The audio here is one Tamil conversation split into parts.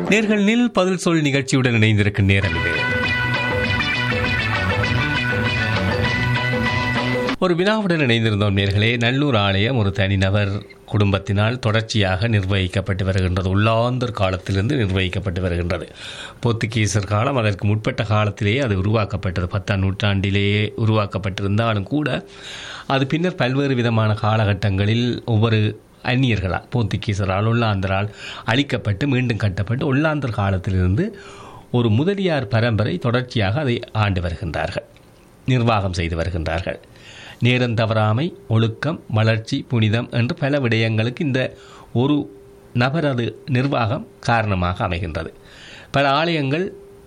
நேர்கள் நில் பதில் சொல் நிகழ்ச்சியுடன் இணைந்திருக்கும் நேரம் இது ஒரு வினாவுடன் இணைந்திருந்தோம் நேர்களே நல்லூர் ஆலயம் ஒரு தனிநபர் குடும்பத்தினால் தொடர்ச்சியாக நிர்வகிக்கப்பட்டு வருகின்றது உள்ளாந்தர் காலத்திலிருந்து நிர்வகிக்கப்பட்டு வருகின்றது போர்த்துகீசர் காலம் அதற்கு முற்பட்ட காலத்திலேயே அது உருவாக்கப்பட்டது பத்தாம் நூற்றாண்டிலேயே உருவாக்கப்பட்டிருந்தாலும் கூட அது பின்னர் பல்வேறு விதமான காலகட்டங்களில் ஒவ்வொரு அந்நியர்களால் போர்த்துகீசரால் உள்ளாந்தரால் அழிக்கப்பட்டு மீண்டும் கட்டப்பட்டு உள்ளாந்தர் காலத்திலிருந்து ஒரு முதலியார் பரம்பரை தொடர்ச்சியாக அதை ஆண்டு வருகின்றார்கள் நிர்வாகம் செய்து வருகின்றார்கள் நேரம் தவறாமை ஒழுக்கம் வளர்ச்சி புனிதம் என்று பல விடயங்களுக்கு இந்த ஒரு நபரது நிர்வாகம் காரணமாக அமைகின்றது பல ஆலயங்கள்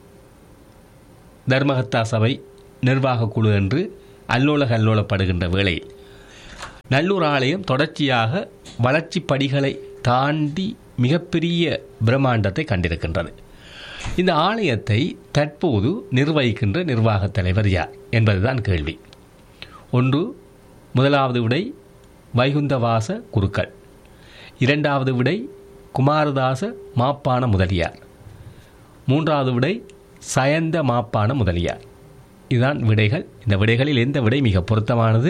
தர்மகத்தா சபை நிர்வாக குழு என்று அல்லோல கல்லோலப்படுகின்ற வேளையில் நல்லூர் ஆலயம் தொடர்ச்சியாக வளர்ச்சி படிகளை தாண்டி மிகப்பெரிய பிரம்மாண்டத்தை கண்டிருக்கின்றது இந்த ஆலயத்தை தற்போது நிர்வகிக்கின்ற நிர்வாகத் தலைவர் யார் என்பதுதான் கேள்வி ஒன்று முதலாவது விடை வைகுந்தவாச குருக்கள் இரண்டாவது விடை குமாரதாச மாப்பான முதலியார் மூன்றாவது விடை சயந்த மாப்பான முதலியார் இதுதான் விடைகள் இந்த விடைகளில் எந்த விடை மிக பொருத்தமானது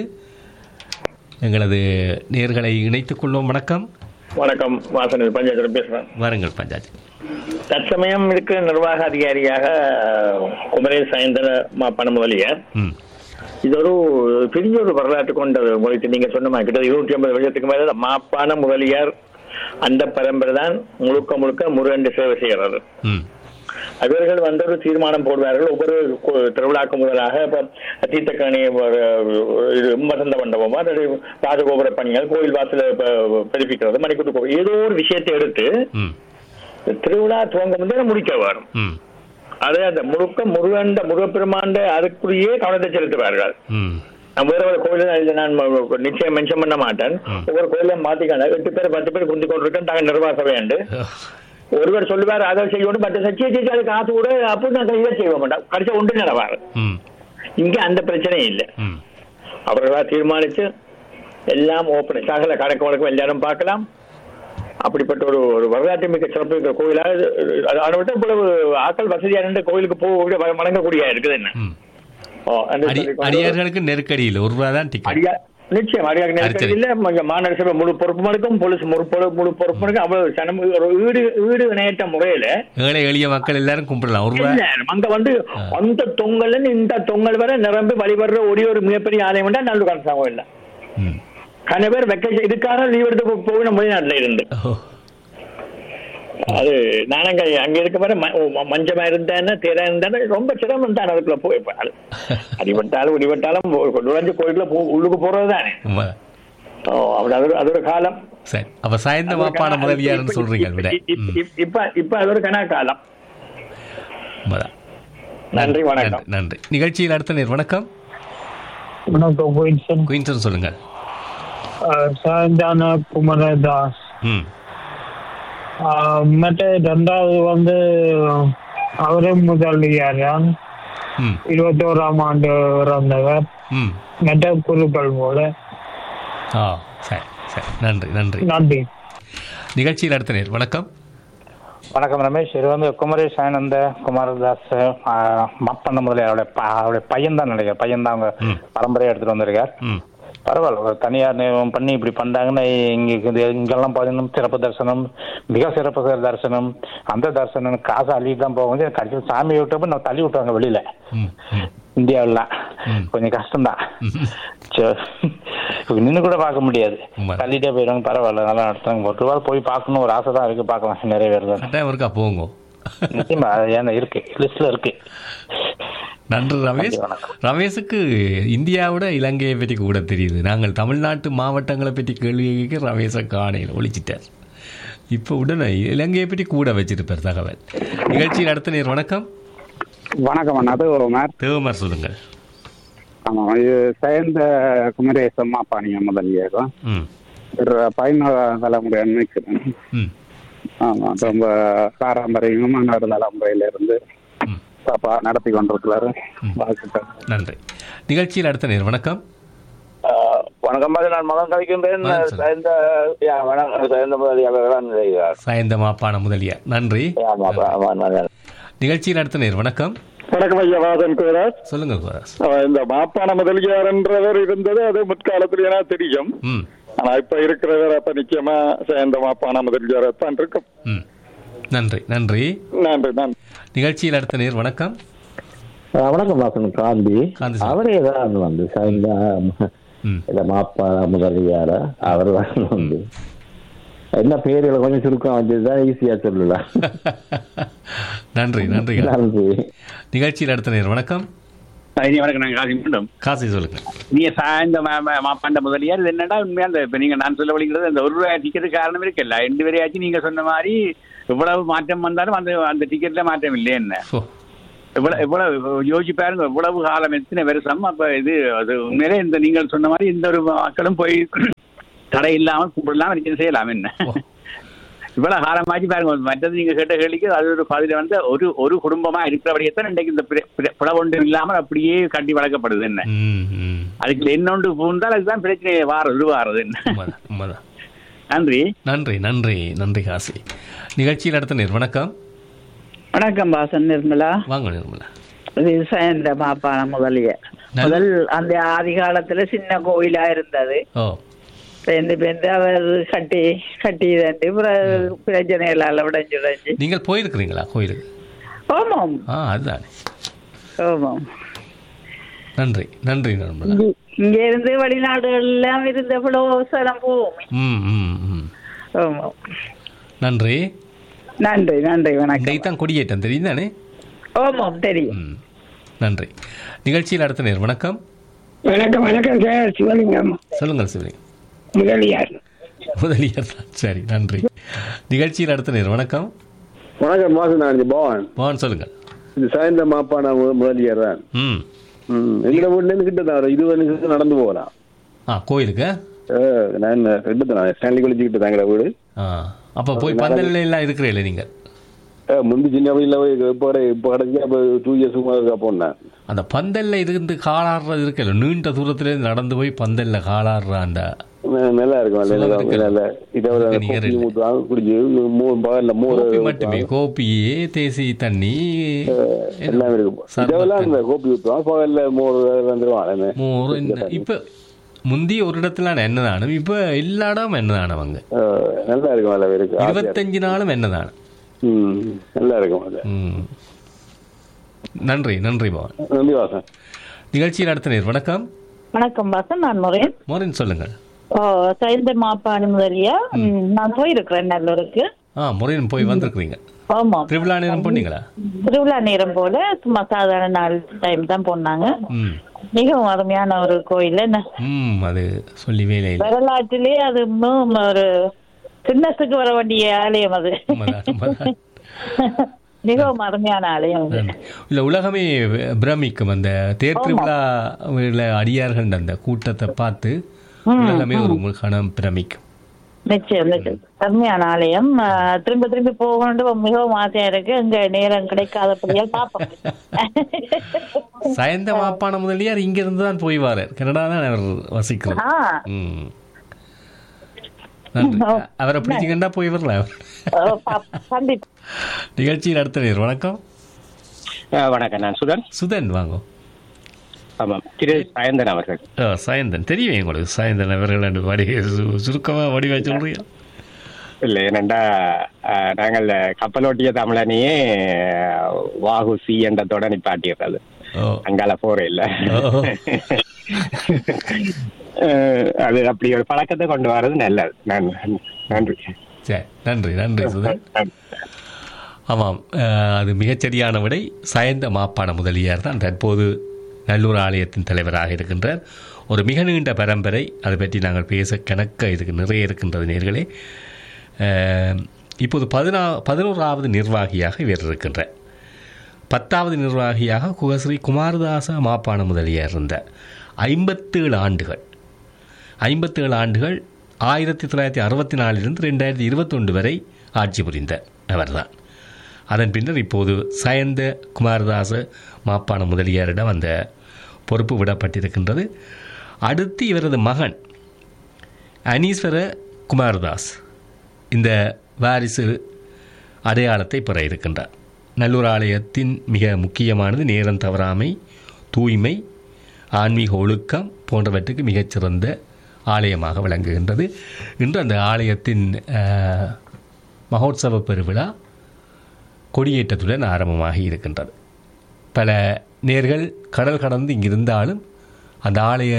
எங்களது நேர்களை இணைத்துக் கொள்வோம் வணக்கம் வணக்கம் வாசன் பஞ்சாயத்து பேசுறேன் வாருங்கள் பஞ்சாஜ் தற்சமயம் இருக்கிற நிர்வாக அதிகாரியாக குமரேஷ் சயந்திர மாப்பான முதலியார் ம் இது ஒரு பெரிய ஒரு வரலாற்று கொண்டது உங்களுக்கு நீங்க சொன்ன மாதிரி கிட்ட இருநூற்றி ஐம்பது வருஷத்துக்கு மேல மாப்பான முதலியார் அந்த பரம்பரை தான் முழுக்க முழுக்க முருகன் சேவை செய்கிறது ம் அவர்கள் வந்து ஒரு தீர்மானம் போடுவார்கள் ஒவ்வொரு கு- திருவிழாக்கு முதலாக இப்ப தீர்த்தக்கணி ஒரு, இது வசந்த மண்டபமா அல்லது ராஜகோபுர பணிகள் கோயில் வாசல பதிப்பிக்கிறது மணிக்கூட்டு கோவில் ஏதோ ஒரு விஷயத்தை எடுத்து ம் திருவிழா துவங்க முன்னே முடிக்க வரும் ம் அது அந்த முழுக்க முருகண்ட முருகப்பெருமாண்ட அதுக்குள்ளேயே கவனத்தை செலுத்துவார்கள் ம் நான் வேற வேற கோயில இதை நான் ம- நிச்சயம் மென்ஷன் பண்ண மாட்டேன் ஒவ்வொரு கோயில மாத்திக்காங்க எட்டு பேர் பத்து பேர் குந்தி கொண்டிருக்கேன் தாங்க நிர்வாக சபையாண்டு ஒருவர் சொல்லுவார் அதை செய்யணும் மற்ற சச்சியை செஞ்சு அது காசு கூட அப்போ நாங்கள் இதை செய்ய மாட்டோம் கடைசியா ஒன்று நடவார் ம் இங்க அந்த பிரச்சனையும் இல்லை ம் அவர்களா தீர்மானிச்சு எல்லாம் ஓப்பன் சகல கணக்கு வழக்கம் எல்லாரும் பார்க்கலாம் அப்படிப்பட்ட ஒரு ஒரு வரலாற்று மிக்க சிறப்பு இருக்கிற கோயிலா இது, அது- அதை விட்டு இவ்வளவு ஆக்கள் வசதியா இருந்து கோயிலுக்கு போக வ- வணங்கக்கூடிய இருக்குது என்ன ம் ஓ, அந்த அடி சொல்லிக்கொண்டு- அடியார்களுக்கு நெருக்கடி இல்லை ஒரு ரூபா தான் டிக்கெட் அடியா நிச்சயம் அடியாக நெருக்கடி சரி. இல்ல ம- மாநகர சபை முழு பொறுப்பு இருக்கும் போலீஸ் முழு பொறு- முழு பொறுப்பு இருக்கும் அவ்வளவு சனம் ஒரு வீடு வீடு இணையற்ற முறையில ஏழை எளிய மக்கள் எல்லாரும் கும்பிடலாம் ஒரு ரூபா இல்ல, அங்க வந்து அந்த தொங்கல்ல இருந்து இந்த தொங்கல் வரை நிரம்பி வழிபடுற ஒரே ஒரு மிகப்பெரிய ஆலயம் உண்டா நல்ல கணசாகும் இல்ல ம் கன பேர் வெக்கேஷன் இதுக்காக லீவ் எடுத்து போ- போகணும் வெளிநாட்டுல இருந்து ஓ அது நானங்க அங்க இருக்க வர ம- ஓ, ம- மஞ்சமா இருந்தானே தேரா இருந்தானே ரொம்ப சிரமம் தான் அதுக்குள்ள போய் அடிபட்டாலும் இடிபட்டாலும் நுழைஞ்சு கோயிலுக்குள்ள போ- உள்ளுக்கு போறது தானே உண்மை. ஓ, அப்படி அது ஒரு- அது ஒரு காலம் சரி அப்ப சாய்ந்த மாப்பான முதலியார்னு சொல்றீங்க விட இப்ப- இப்ப- இப்ப இப்ப அது ஒரு கனா காலம் உண்மைதான். நன்றி வணக்கம் நன்றி, நன்றி நிகழ்ச்சியில் அடுத்த நேர் வணக்கம் வணக்கம் குயின்சன் குயின்சன் சொல்லுங்க சாயந்தான குமரதாஸ் ம் ஆஹ் மற்ற ரெண்டாவது வந்து அவரே முதலியார் தான் ம் இருபத்தோராம் ஆண்டு இறந்தவர் ம் மற்ற குருக்கள் போல ஆ சரி சரி நன்றி நன்றி நன்றி நிகழ்ச்சியில் அடுத்த நேர் வணக்கம் வணக்கம் ரமேஷ் இது வந்து குமரேஷ் ஆனந்த குமாரதாஸ் மப்பண்ண முதலியாரோட ப- அவருடைய பையன் தான் நினைக்கிறேன் பையன் தான் அவங்க ம். பரம்பரையை எடுத்துட்டு வந்திருக்கார் ம் பரவாயில்ல ஒரு தனியார் நிறுவனம் பண்ணி இப்படி பண்ணாங்கன்னா இங்க இது- இங்கெல்லாம் பார்த்தீங்கன்னா சிறப்பு தரிசனம் மிக சிறப்பு தரிசனம் அந்த தரிசனம் காசு அள்ளிட்டு தான் போகும் கடைசியில் சாமி விட்டப்ப நம்ம தள்ளி விட்டுறாங்க வெளியில ம் ம் இந்தியாவிலாம் ம். கொஞ்சம் கஷ்டம்தான் நின்று கூட பார்க்க முடியாது உண்மை. தள்ளிட்டே போயிடுவாங்க பரவாயில்ல நல்லா நடத்துறாங்க ஒரு ரூபா போய் பார்க்கணும் ஒரு ஆசை தான் இருக்கு பார்க்கலாம் நிறைவேறுது கட்டாயம் இருக்கா போங்க நிச்சயமா அது ஏன்னா இருக்கு லிஸ்ட்ல இருக்கு நன்றி ரமேஷ் வணக்கம். ரமேஷுக்கு இந்தியாவோட இலங்கையை பற்றி கூட தெரியுது நாங்கள் தமிழ்நாட்டு மாவட்டங்களை பற்றி கேள்வி கேட்க ரமேஷை காணையில் ஒழிச்சிட்டார் இப்போ உடனே இலங்கையை பற்றி கூட வச்சிருப்பார் தகவல் நிகழ்ச்சியில் அடுத்த நேர் வணக்கம் வணக்கம் அண்ணா அது மேர் தேவமர் சொல்லுங்கள் ஆமாம் இது சேர்ந்த குமரேசம்மா பாணிய முதலியாரும் ம் ஒரு பதினோராம் தலைமுறை நினைக்கிறேன் ம் ஆமாம் ரொம்ப பாரம்பரியமும் மன்னர் தலைமுறையில இருந்து ம். தப்பா நடத்தி கொண்டிருக்கிறாரு வாழ்த்துக்கள் நன்றி நிகழ்ச்சியில் அடுத்த நேர் வணக்கம் ஆஹ் வணக்கம் பாரு, நான் மகன் கழிக்கின்றேன் வணக்கம் சார். இந்த யா, வணக்கம் இந்த முதலிய அவர்களால் செய்கிறார் சாயந்த மாப்பான முதலியார் நன்றி ஆமா, ஆமா, ஆமா, ஆமா. நிகழ்ச்சி நடத்தினர் வணக்கம் வணக்கம் ஐயா வாதன் குவராஜ் சொல்லுங்க குமாரஸ் இந்த மாப்பான முதலியார் என்றவர் இருந்தது அது முற்காலத்துல எனக்கு தெரியும் ம் ஆனா இப்ப இருக்கிறவர் அப்ப நிச்சயமா சேர்ந்த மாப்பான முதலியார் தான் இருக்கும் ம் நன்றி நன்றி நன்றி நன்றி நிகழ்ச்சியில் அடுத்த நேர் வணக்கம் ஆ, வணக்கம் வாசன் காந்தி காந்தி சார். அவரே தான் வந்து சாய்ந்த ம் இந்த மாப்பா முதலியார அவர் தான் வந்து என்ன பேர்களை கொஞ்சம் சுருக்கம் வச்சதுதான் ஈஸியா சொல்லலாம் நன்றி நன்றி நன்றி நிகழ்ச்சியில் அடுத்த நேர் வணக்கம் இனி வணக்கம் நாங்கள் காசி மீண்டும் காசி சொல்லுங்க நீங்க சாய்ந்த மாப்பாண்ட முதலியார் இது என்னடா உண்மையா அந்த இப்ப நீங்க நான் சொல்ல வழிங்கிறது அந்த ஒரு ரூபாய் டிக்கெட் காரணம் இருக்குல்ல ரெண்டு பேரையாச்சும் நீங்க சொன்ன மாதிரி இவ்வளவு மாற்றம் வந்தாலும் அந்த அந்த டிக்கெட்ல மாற்றம் இல்லை என்ன ஓ இவ்வளவு இவ்வளவு யோசிச்சு பாருங்க இவ்வளவு காலம் எத்தனை வருஷம் அப்ப இது அது உண்மையிலே இந்த நீங்கள் சொன்ன மாதிரி இந்த ஒரு மக்களும் போய் தடை இல்லாமல் கும்பிடலாம் நிச்சயம் செய்யலாம் என்ன ஓ. இவ்வளவு காலமாச்சு பாருங்க மற்றது நீங்க கேட்ட கேள்விக்கு அது ஒரு பதில வந்து ஒரு ஒரு குடும்பமா இருக்கிறபடியத்தான் இன்றைக்கு இந்த பிர- பிர- பிளவொன்றும் இல்லாமல் அப்படியே கட்டி வளர்க்கப்படுது என்ன ம் ம் அதுக்கு என்னொன்று பூந்தால் அதுதான் பிரச்சனை வாரது உருவாறது என்ன உண்மைதான் உண்மைதான் நன்றி நன்றி நன்றி நன்றி காசி நிகழ்ச்சியில் அடுத்த நேர் வணக்கம் வணக்கம் பாசன் நிர்மலா வாங்க நிர்மலா இது இந்த மாப்பான முதலிய நல்ல- முதல் அந்த ஆதி காலத்துல சின்ன கோயிலா இருந்தது ஓ பேந்து பேந்து அவர் கட்டி கட்டி தண்டு பிரச்சனைகளால உடைஞ்சுடைஞ்சு நீங்கள் போயிருக்கிறீங்களா கோயிலுக்கு ஆமாம் ஆ அதுதானே ஆமாம் நன்றி நன்றி நிர்மலா இங்க- இங்க இருந்து வெளிநாடுகள் எல்லாம் இருந்த இவ்வளவு சலம் போவோமே ம் ம் ம் ஆமாம் நன்றி நன்றி நன்றி வணக்கம் இன்றைக்கு தான் கொடியேற்றம் தெரியும் தானே ஆமாம் தெரியும் ம் நன்றி நிகழ்ச்சியில் அடுத்த நேர் வணக்கம் வணக்கம் வணக்கம் சார் சிவலிங்கம் சொல்லுங்கள் சிவலிங் முதலியார் முதலியார் தான் சரி நன்றி நிகழ்ச்சியில் அடுத்த நேர் வணக்கம் வணக்கம் வாசன் நான் பவன் பவன் சொல்லுங்கள் இது சாயந்த மாப்பான முதலியார் தான் ம் எங்க வீட்டுல இருந்து கிட்ட தான் ஒரு இருபது நிமிஷம் நடந்து போகலாம் ஆ கோயிலுக்கு அஹ், நான் கிட்ட தான் ஸ்டான்லி காலேஜ் கிட்ட தாங்கிற வீடு ஆ அப்போ போய் பந்தல்ல எல்லாம் இருக்கிறீங்களே நீங்கள் அஹ், முந்தி சின்ன வயசுல போய் இப்போ கடை- இப்போ கடைசி அப்போ டூ இயர்ஸ் இருக்கா போனேன் அந்த பந்தல்ல இருந்து காலாடுறது இருக்குல்ல நீண்ட தூரத்துல நடந்து போய் பந்தல்ல காலாடுற அந்த ந- நல்லா இருக்கும் நல்ல நல்லா சும்மா நல்லா இதை விட அதுக்கு நிகர் கோப்பி இல்லை. ஊற்றுவாங்க குடிச்சு மோர் பகல்ல மோர் கோப்பி மட்டுமே கோப்பியே தேசி தண்ணி எல்லாமே இருக்கும் சர்பத் இதெல்லாம் இந்த தண்ணி. கோப்பி ஊற்றுவாங்க பகல்ல மோர் வந்துருவாங்க மோர் இந்த இப்ப முந்தைய ஒரு இடத்துல என்னதானம் இப்ப எல்லா இடமும் என்னதானம் அவங்க நல்லா இருக்கும் நல்லா இருக்கு ஆசையா இருக்கு. இருபத்தஞ்சு நாளும் என்னதானம் ம், நல்லா இருக்கும் அது ம். நன்றி நன்றி பவன் நன்றி வாசன் நிகழ்ச்சியில் அடுத்த நேர் வணக்கம் வணக்கம் பாசன் நான் முரேன் மோரின் சொல்லுங்கள் ஓ சைந்த மாப்பாணி முதலியா ம், நான் போயிருக்கிறேன் நல்லூருக்கு ஆ முறையின் போய் வந்திருக்கிறீங்க ஆமா திருவிழா நேரம் போனீங்களா திருவிழா நேரம் போல சும்மா சாதாரண நாள் டைம் தான் போனாங்க ம் மிகவும் அருமையான ஒரு கோயில் என்ன ம் அது சொல்லி வேலை இல்லை வரலாற்றிலே அது மிகவும் ஒரு சின்னத்துக்கு வர வேண்டிய ஆலயம் அது உண்மைதான், உண்மைதான். மிகவும் அருமையான ஆலயம் அது நன்றி. இல்ல உலகமே பிரமிக்கும் அந்த தேர் திருவிழா அடியார்கள் அந்த கூட்டத்தை பார்த்து உலகமே ஒரு முகனம் பிரமிக்கும் நிச்சயம் நிச்சயம் அருமையான ஆலயம் ஆ, திரும்ப திரும்பி போகணும் மிகவும் ஆசையா இருக்கு இங்க நேரம் கிடைக்காதபடியால் பார்ப்போம் சயந்த மாப்பான முதலியார் இங்க இருந்து தான் போய் வாரார் கனடா தான் அவர் வசிக்கிறது ஆ ம். நன்றி அவரை பிடிச்சிக்கண்டா போய் வரலாம் ஓ, பாப்போம். கண்டிப்பா நிகழ்ச்சியில் அடுத்த நேர் வணக்கம் வணக்கம் நான் சுதன் சுதன் வாங்க ஆமாம் திரு சாயந்தன் அவர்கள் ஆ, சாயந்தன் தெரியும் உங்களுக்கு சாயந்தன் அவர்கள் என்று வடி சு- சுருக்கமா வடிவா சொல்றீங்க இல்லை ஏனெண்டா அஹ், நாங்கள் கப்பலோட்டிய தமிழனையே வாகு சி என்ற தொட நிப்பாட்டிடுறது ஓ அங்கால போற இல்ல ஓ. அஹ், அது அப்படி ஒரு பழக்கத்தை கொண்டு வர்றது நல்லது நன்- நன்றி சரி நன்றி நன்றி சுதன் ஆமாம் அஹ், அது மிகச்சரியான விடை சாயந்த மாப்பான முதலியார் தான் தற்போது நல்லூர் ஆலயத்தின் தலைவராக இருக்கின்றார் ஒரு மிக நீண்ட பரம்பரை அதை பற்றி நாங்கள் பேச கணக்க இதுக்கு நிறைய இருக்கின்றது நேர்களே அஹ், இப்போது பதினா பதினோராவது நிர்வாகியாக இவர் இருக்கின்றார் பத்தாவது நிர்வாகியாக குகஸ்ரீ குமாரதாச மாப்பான முதலியார் இருந்தார் ஐம்பத்தேழு ஆண்டுகள் ஐம்பத்தேழு ஆண்டுகள் ஆயிரத்தி தொள்ளாயிரத்தி அறுபத்தி நாலிலிருந்து ரெண்டாயிரத்தி இருபத்தொன்று வரை ஆட்சி புரிந்தார் அவர்தான் அதன் பின்னர் இப்போது சயந்த குமாரதாச மாப்பான முதலியாரிடம் அந்த பொறுப்பு விடப்பட்டிருக்கின்றது அடுத்து இவரது மகன் அனீஸ்வர குமாரதாஸ் இந்த வாரிசு அடையாளத்தை பெற இருக்கின்றார் நல்லூர் ஆலயத்தின் மிக முக்கியமானது நேரம் தவறாமை தூய்மை ஆன்மீக ஒழுக்கம் போன்றவற்றுக்கு மிகச்சிறந்த ஆலயமாக விளங்குகின்றது இன்று அந்த ஆலயத்தின் அஹ், மகோத்சவ பெருவிழா கொடியேற்றத்துடன் ஆரம்பமாகி இருக்கின்றது பல நேர்கள் கடல் கடந்து இங்கிருந்தாலும் அந்த ஆலய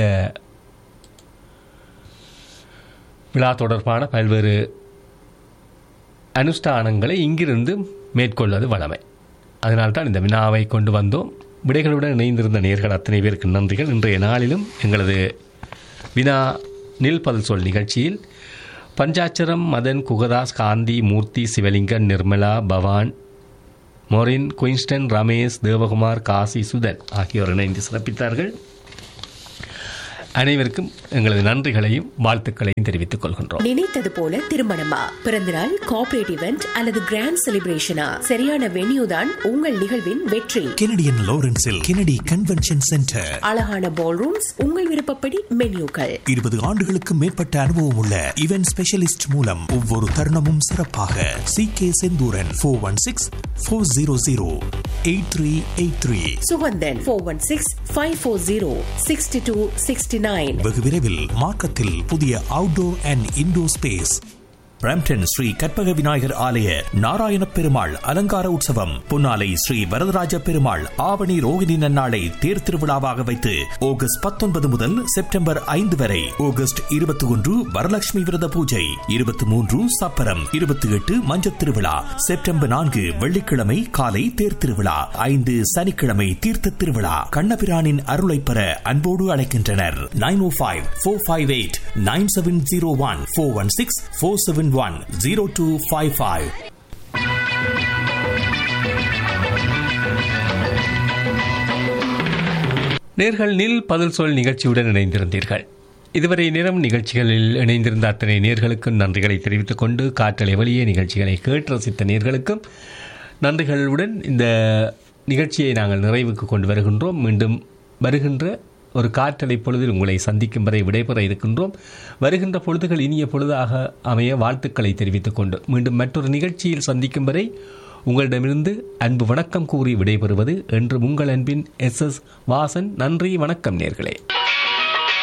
விழா தொடர்பான பல்வேறு அனுஷ்டானங்களை இங்கிருந்து மேற்கொள்வது வளமை அதனால்தான் இந்த வினாவை கொண்டு வந்தோம் விடைகளுடன் இணைந்திருந்த நேர்கள் அத்தனை பேருக்கு நன்றிகள் இன்றைய நாளிலும் எங்களது வினா நில் பதில் சொல் நிகழ்ச்சியில் பஞ்சாட்சரம் மதன் குகதாஸ் காந்தி மூர்த்தி சிவலிங்கன் நிர்மலா பவான் மொரின் குயின்ஸ்டன் ரமேஷ் தேவகுமார் காசி சுதன் ஆகியோர் இணைந்து சிறப்பித்தார்கள் அனைவருக்கும் எங்களது நன்றிகளையும் வாழ்த்துக்களையும் தெரிவித்துக் கொள்கின்றோம் நினைத்தது போல திருமணமா பிறந்தநாள் கார்ப்பரேட் இவெண்ட் அல்லது கிராண்ட் செலிப்ரேஷனா சரியான வென்யூ தான் உங்கள் நிகழ்வின் வெற்றி கெனடியன் லாரன்ஸில் கெனடி கன்வென்ஷன் சென்டர் அழகான பால் ரூம்ஸ் உங்கள் விருப்பப்படி மென்யூக்கள் இருபது ஆண்டுகளுக்கு மேற்பட்ட அனுபவம் உள்ள இவென்ட் ஸ்பெஷலிஸ்ட் மூலம் ஒவ்வொரு தருணமும் சிறப்பாக C K Senthuran four one six four zero zero eight three eight three Suganthan four one six five four zero sixty two sixty nine வெகு விரைவில் மார்க்கத்தில் புதிய outdoor and indoor space Brampton Sri Karpaga Vinayagar ஆலய நாராயண பெருமாள் அலங்கார உற்சவம் பொன்னாலை ஸ்ரீ வரதராஜ பெருமாள் ஆவணி ரோகிணி நன்னாளை தேர் திருவிழாவாக வைத்து ஆகஸ்ட் பத்தொன்பது முதல் செப்டம்பர் ஐந்து வரை ஆகஸ்ட் இருபத்தி ஒன்று வரலட்சுமி விரத பூஜை இருபத்தி மூன்று சப்பரம் இருபத்தி எட்டு மஞ்சத் திருவிழா செப்டம்பர் நான்கு வெள்ளிக்கிழமை காலை தேர் திருவிழா ஐந்து சனிக்கிழமை தீர்த்த திருவிழா கண்ணபிரானின் அருளை பெற அன்போடு அழைக்கின்றனர் nine O five four five eight nine seven zero one four one six four seven one zero two five five நேர்கள் நில் பதில் சொல் நிகழ்ச்சியுடன் இணைந்திருந்தீர்கள் இதுவரை நேரம் நிகழ்ச்சிகளில் இணைந்திருந்த அத்தனை நேர்களுக்கும் நன்றிகளை தெரிவித்துக் கொண்டு காற்றலை வழியே நிகழ்ச்சிகளை கேட்டு ரசித்த நேர்களுக்கும் நன்றிகளுடன் இந்த நிகழ்ச்சியை நாங்கள் நிறைவுக்கு கொண்டு வருகின்றோம் மீண்டும் வருகின்ற ஒரு காற்றலை பொழுதில் உங்களை சந்திக்கும் வரை விடைபெற இருக்கின்றோம் வருகின்ற பொழுதுகள் இனிய பொழுதாக அமைய வாழ்த்துக்களை தெரிவித்துக் கொண்டு மீண்டும் மற்றொரு நிகழ்ச்சியில் சந்திக்கும் வரை உங்களிடமிருந்து அன்பு வணக்கம் கூறி விடைபெறுவது என்று உங்கள் அன்பின் எஸ் எஸ் வாசன் நன்றி வணக்கம் நேர்களே